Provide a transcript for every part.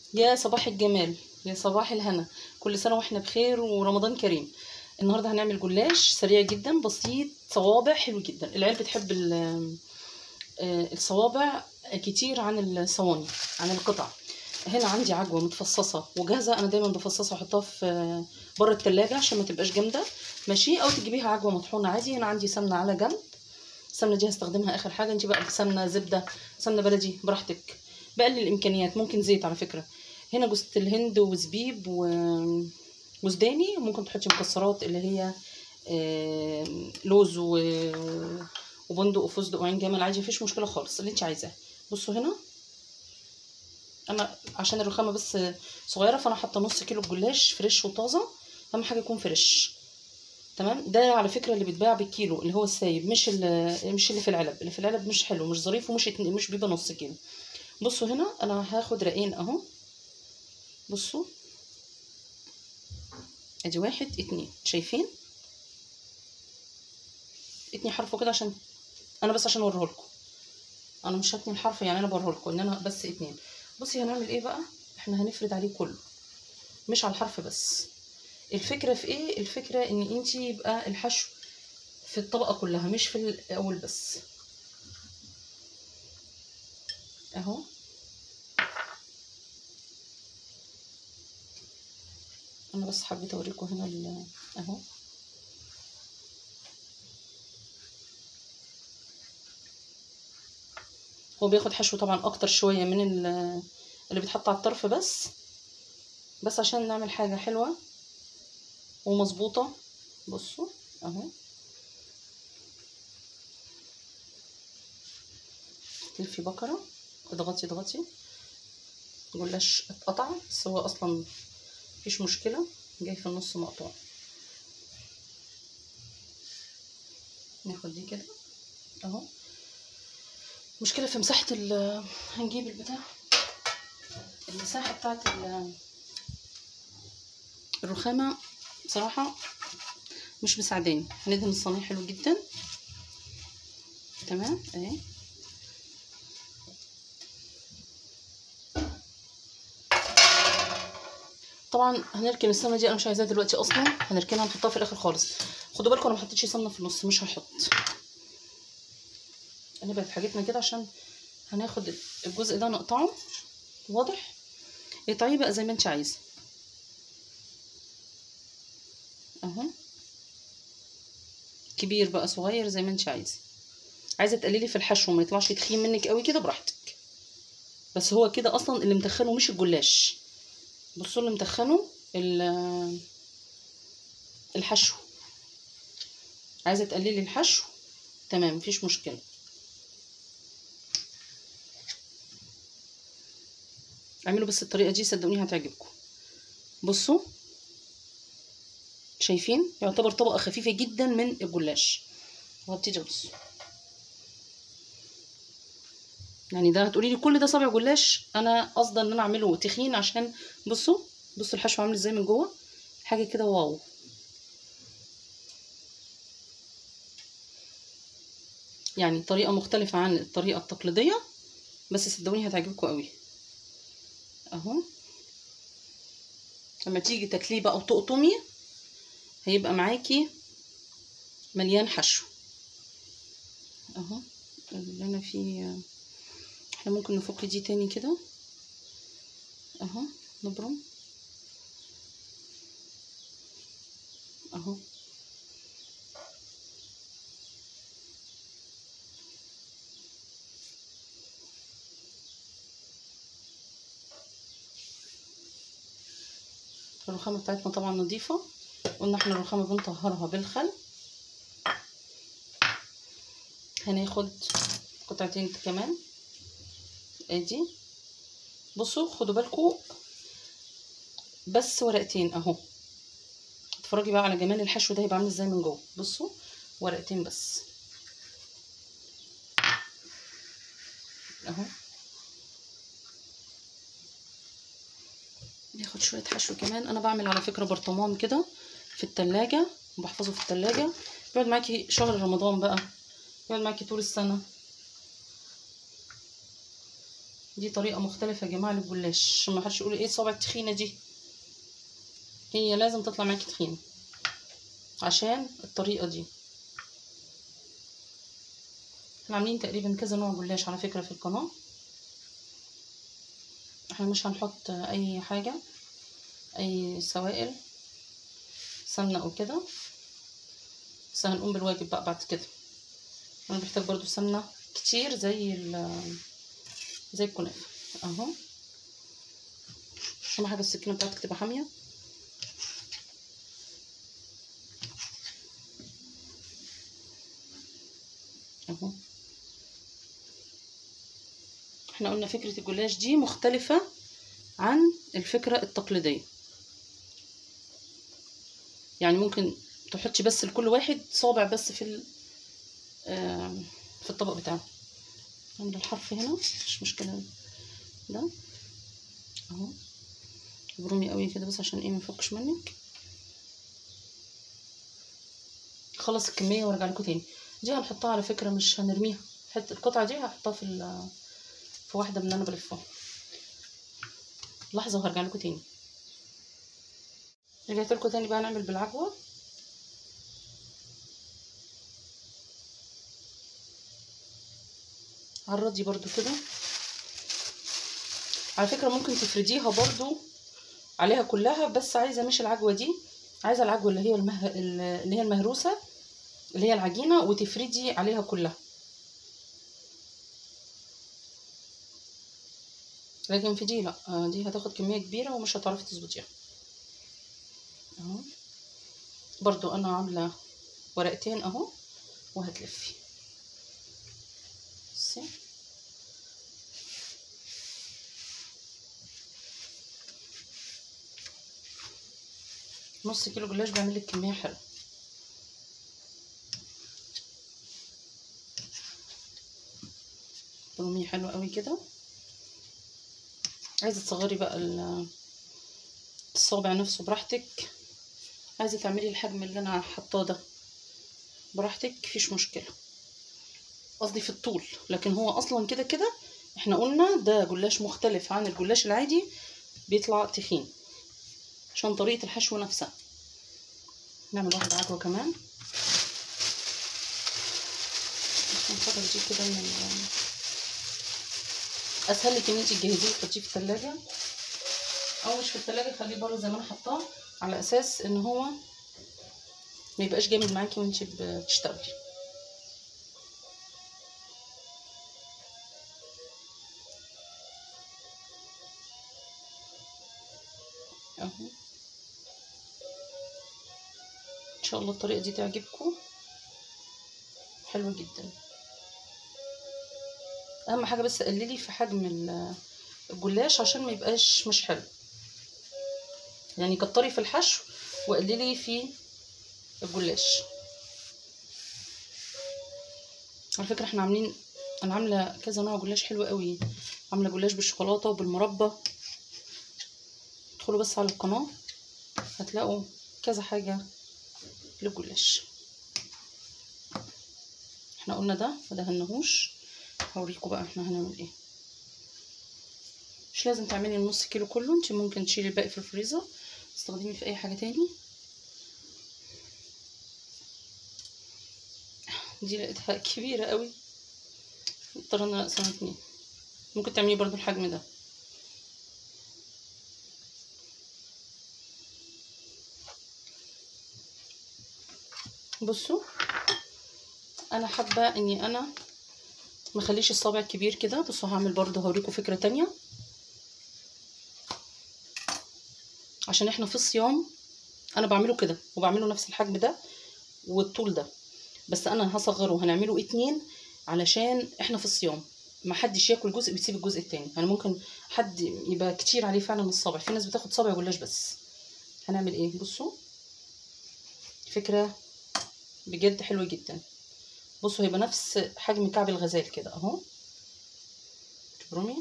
يا صباح الجمال يا صباح الهنا كل سنة واحنا بخير ورمضان كريم النهاردة هنعمل جلاش سريع جدا بسيط صوابع حلو جدا العيال بتحب ال- آه، الصوابع كتير عن الصواني عن القطع هنا عندي عجوة متفصصة وجاهزة انا دايما بفصصها واحطها في بره التلاجة عشان ما تبقاش جامدة ماشي او تجيبيها عجوة مطحونة عادي هنا عندي سمنة على جنب السمنة دي هستخدمها اخر حاجة انت بقى سمنة زبدة سمنة بلدي براحتك بقلل الامكانيات ممكن زيت على فكرة هنا جوزة الهند وزبيب و وزداني ممكن تحطي مكسرات اللي هي آه، لوز و... وبندق وفستق وعين جمل عادي مفيش مشكله خالص اللي انت عايزاه بصوا هنا انا عشان الرخامه بس صغيره فانا حاطه نص كيلو جلاش فريش وطازه اهم حاجه يكون فريش تمام ده على فكره اللي بيتباع بالكيلو اللي هو السايب مش اللي مش اللي في العلب اللي في العلب مش حلو مش ظريف ومش اتنين- مش بيبقى نص كيلو بصوا هنا انا هاخد رقين اهو بصوا ادي واحد اتنين شايفين اتني حرف كده عشان انا بس عشان اوريه لكم انا مش هتني الحرف يعني انا بوريه لكم ان انا بس اتنين بصي هنعمل ايه بقى احنا هنفرد عليه كله مش على الحرف بس الفكره في ايه الفكره ان انت يبقى الحشو في الطبقه كلها مش في الاول بس اهو انا بس حبيت اوريكم هنا ال- اهو هو بياخد حشو طبعا اكتر شويه من ال- اللي بيتحط على الطرف بس بس عشان نعمل حاجه حلوه ومظبوطه بصوا اهو تلفي بكره اضغطي اضغطي جلاش اتقطع بس هو اصلا مفيش مشكله جاي في النص مقطوع ناخد دي كده اهو مشكله في مساحه ال هنجيب البتاع المساحه بتاعت ال- الرخامه بصراحه مش مساعداني هندهن الصينيه حلو جدا تمام اهي طبعا هنركن السمنه دي انا مش عايزاها دلوقتي اصلا هنركنها نحطها في الاخر خالص خدوا بالكم انا ما حطيتش سمنه في النص مش هحط نبعد حاجتنا كده عشان هناخد الجزء ده نقطعه واضح اقطعيه بقى زي ما انت عايزه اهو كبير بقى صغير زي ما انت عايزه عايزه تقللي في الحشو ما يطلعش تخين منك قوي كده براحتك بس هو كده اصلا اللي متخنه مش الجلاش بصوا اللي متخنه ال- الحشو عايزه تقللي الحشو تمام مفيش مشكله اعملوا بس الطريقه دي صدقوني هتعجبكم بصوا شايفين يعتبر طبقه خفيفه جدا من الجلاش وهبتدي ابص يعني ده هتقولي لي كل ده صابع جلاش انا قصدي ان انا اعمله تخين عشان بصوا بصوا الحشو عامل ازاي من جوه حاجه كده واو يعني طريقه مختلفه عن الطريقه التقليديه بس صدقوني هتعجبكم قوي اهو لما تيجي تاكليه بقى وتقطمي هيبقى معاكي مليان حشو اهو اللي انا فيه احنا ممكن نفك دي تاني كده اهو نبرم اهو الرخامة بتاعتنا طبعا نظيفة قلنا احنا الرخامة بنطهرها بالخل هناخد قطعتين كمان ادي بصوا خدوا بالكم بس ورقتين اهو اتفرجي بقى على جمال الحشو ده هيبقى عامل ازاي من جوه بصوا ورقتين بس اهو ناخد شويه حشو كمان انا بعمل على فكره برطمان كده في التلاجة وبحفظه في التلاجة بيقعد معاكي شهر رمضان بقى بيقعد معاكي طول السنه دي طريقه مختلفه يا جماعه للجلاش عشان ما حدش يقول ايه الصوابع التخينه دي هي لازم تطلع معاكي تخينه عشان الطريقه دي احنا عاملين تقريبا كذا نوع جلاش على فكره في القناه احنا مش هنحط اي حاجه اي سوائل سمنه او كده بس هنقوم بالواجب بقى بعد كده انا بحتاج برضو سمنه كتير زي ال زي الكنافه اهو اهم حاجه السكينه بتاعتك تبقى حاميه اهو احنا قلنا فكره الجلاش دي مختلفه عن الفكره التقليديه يعني ممكن تحطي بس لكل واحد صابع بس في ال- آم، في الطبق بتاعه نعمل الحرف هنا مش مشكله ده اهو برومي قوي كده بس عشان ايه ميفكش منك خلص الكميه وارجع لكم تاني دي هنحطها على فكره مش هنرميها حته القطعه دي هحطها في ال- في واحده من اللي انا بلفهم لحظه وهرجع لكم تاني رجعت لكم تاني بقى نعمل بالعجوه عرضي برضو كده على فكرة ممكن تفرديها برضو عليها كلها بس عايزة مش العجوة دي عايزة العجوة اللي هي المه... اللي هي المهروسة اللي هي العجينة وتفردي عليها كلها لكن في دي لا آه، دي هتاخد كمية كبيرة ومش هتعرفي تظبطيها اهو برضو انا عاملة ورقتين اهو وهتلفي بصي نص كيلو جلاش بيعمل لك كميه حلوه رومي حلوه قوي كده عايزه تصغري بقى ال- الصابع نفسه براحتك عايزه تعملي الحجم اللي انا حاطاه ده براحتك مفيش مشكله قصدي في الطول لكن هو اصلا كده كده احنا قلنا ده جلاش مختلف عن الجلاش العادي بيطلع تخين عشان طريقة الحشو نفسها نعمل واحدة عجوة كمان بس نفضل دي كده من ال- اسهل لك ان انت تجهزيه وتحطيه في التلاجة او مش في التلاجة خليه بره زي ما انا حطاه على اساس ان هو ما يبقاش جامد معاكي وانت بتشتغلي اهو ان شاء الله الطريقه دي تعجبكم حلوه جدا اهم حاجه بس قللي في حجم ال- الجلاش عشان ما يبقاش مش حلو يعني كتري في الحشو وقللي في الجلاش على فكره احنا عاملين انا عامله كذا نوع جلاش حلو قوي عامله جلاش بالشوكولاته وبالمربى ادخلوا بس على القناه هتلاقوا كذا حاجه للجلاش احنا قلنا ده ما دهنهوش هوريكم بقى احنا هنعمل ايه مش لازم تعملي النص كيلو كله انت ممكن تشيلي الباقي في الفريزر تستخدمي في اي حاجه تاني دي لقيتها كبيره قوي اضطر ان انا اقسمها اتنين ممكن تعملي برضو الحجم ده بصوا انا حابه اني انا ما اخليش الصابع كبير كده بصوا هعمل برضو هوريكم فكره تانية عشان احنا في الصيام انا بعمله كده وبعمله نفس الحجم ده والطول ده بس انا هصغره هنعمله اتنين علشان احنا في الصيام ما حدش ياكل جزء بيسيب الجزء التاني يعني ممكن حد يبقى كتير عليه فعلا الصابع في ناس بتاخد صابع جلاش بس هنعمل ايه بصوا فكره بجد حلوه جدا بصوا هيبقى نفس حجم كعب الغزال كده اهو رومي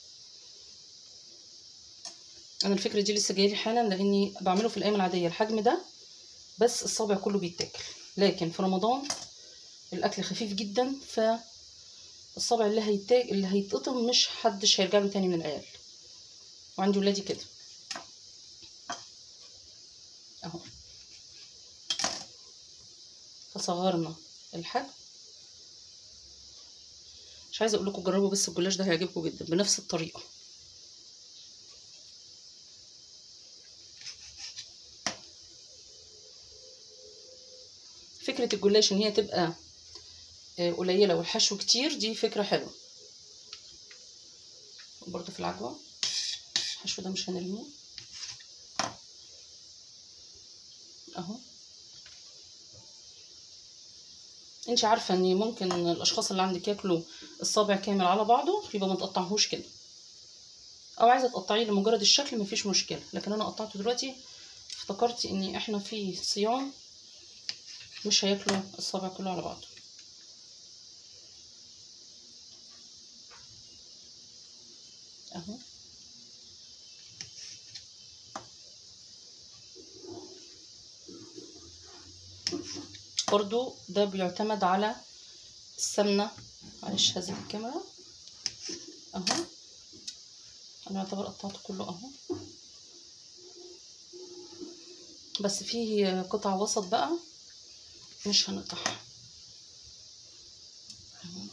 انا الفكره دي لسه جايه لي حالا لاني بعمله في الايام العاديه الحجم ده بس الصابع كله بيتاكل لكن في رمضان الاكل خفيف جدا ف الصابع اللي هيتاك اللي هيتقطم مش حدش هيرجع له تاني من العيال وعندي ولادي كده اهو فصغرنا الحجم مش عايزه اقول لكم جربوا بس الجلاش ده هيعجبكم جدا بنفس الطريقه فكره الجلاش ان هي تبقى آه، قليله والحشو كتير دي فكره حلوه برضو في العجوه الحشو ده مش هنرميه اهو انت عارفه ان ممكن الاشخاص اللي عندك ياكلوا الصابع كامل على بعضه يبقى ما تقطعهوش كده او عايزه تقطعيه لمجرد الشكل مفيش مشكله لكن انا قطعته دلوقتي افتكرت ان احنا في صيام مش هياكلوا الصابع كله على بعضه اهو برضو ده بيعتمد على السمنة معلش هذه الكاميرا اهو انا يعتبر قطعته كله اهو بس فيه قطع وسط بقى مش هنقطعها أهو.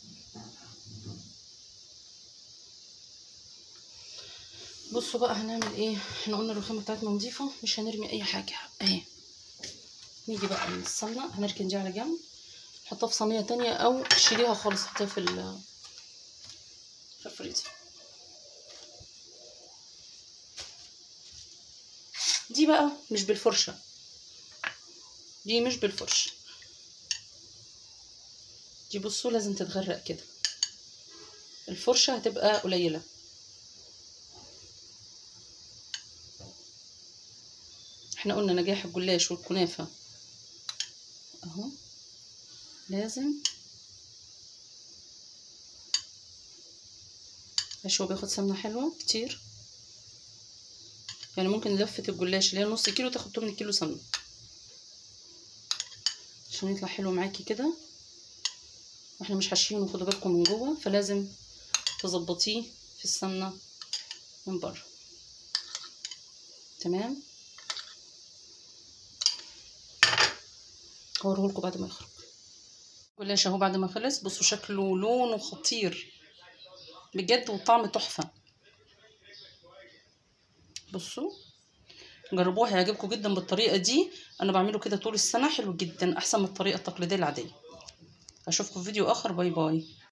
بصوا بقى هنعمل ايه احنا قلنا الرخامه بتاعتنا نظيفه مش هنرمي اي حاجه اهي نيجي بقى للسمنه هنركن دي على جنب نحطها في صينيه تانية او شيليها خالص حطيها في ال- في الفريزر دي بقى مش بالفرشه دي مش بالفرشه دي بصوا لازم تتغرق كده الفرشه هتبقى قليله احنا قلنا نجاح الجلاش والكنافه اهو لازم عشان هو بياخد سمنه حلوه كتير يعني ممكن لفه الجلاش اللي هي نص كيلو تاخد 8 كيلو سمنه عشان يطلع حلو معاكي كده واحنا مش حاشينه خدوا بالكم من جوه فلازم تظبطيه في السمنه من بره تمام هوريهولكوا بعد ما يخرج الجلاش اهو بعد ما خلص بصوا شكله لونه خطير بجد وطعم تحفه بصوا جربوه هيعجبكم جدا بالطريقه دي انا بعمله كده طول السنه حلو جدا احسن من الطريقه التقليديه العاديه اشوفكم في فيديو اخر باي باي